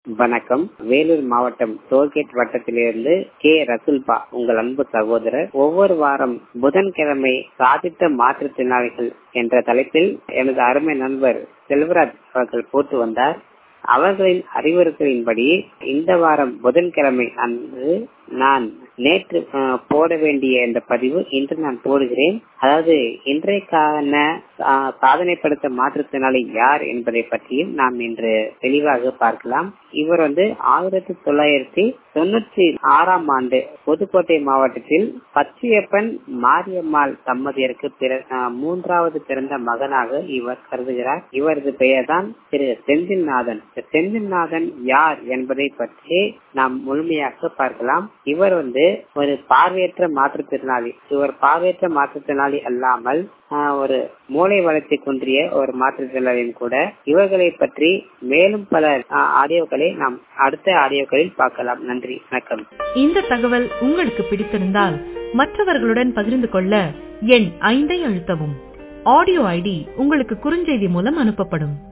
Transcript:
வணக்கம் வேலூர் மாவட்டம் tollgate வட்டத்திலிருந்து K ரசுல்பா உங்கள் அன்பு சகோதரர் ஒவ்வொரு வாரம் புதன்கிழமை சாதித்த மாற்றுத்திறனாளிகள் என்ற தலைப்பில் எனது அருமை நண்பர் செல்வராஜ் அவர்கள் போட்டு வந்தார் அவர்களின் அறிவுறுத்தலின்படி இந்த வாரம் புதன்கிழமை அன்று நான் நேற்று போட வேண்டிய இந்த பதிவு இன்று நான் போடுகிறேன் அதாவது இன்றைக்கான சாதனை படுத்த மாற்றுத்திறனாளி யார் என்பதை பற்றியும் நாம் இன்று தெளிவாக பார்க்கலாம் இவர் வந்து ஆயிரத்தி தொள்ளாயிரத்தி தொண்ணூற்றி ஆறாம் ஆண்டு புதுக்கோட்டை மாவட்டத்தில் பச்சையப்பன் மாரியம்மாள் தம்பதியருக்கு மூன்றாவது பிறந்த மகனாக இவர் கருதுகிறார் இவரது பெயர்தான் திரு செந்தில்நாதன் செந்தில்நாதன் யார் என்பதை பற்றி நாம் முழுமையாக பார்க்கலாம் இவர் வந்து ஒரு பார்வையற்ற மாற்றுத்திறனாளி இவர் பார்வையற்ற மாற்றுத்திறனாளி அல்லாமல் ஒரு மூளை வளர்ச்சி குன்றிய ஒரு மாற்றுத்திறனாளியும் கூட இவர்களை பற்றி மேலும் பல ஆடியோக்களை நாம் அடுத்த ஆடியோக்களில் பார்க்கலாம் நன்றி வணக்கம் இந்த தகவல் உங்களுக்கு பிடித்திருந்தால் மற்றவர்களுடன் பகிர்ந்து கொள்ள எண் ஐந்தை அழுத்தவும் ஆடியோ ஐடி உங்களுக்கு குறுஞ்செய்தி மூலம் அனுப்பப்படும்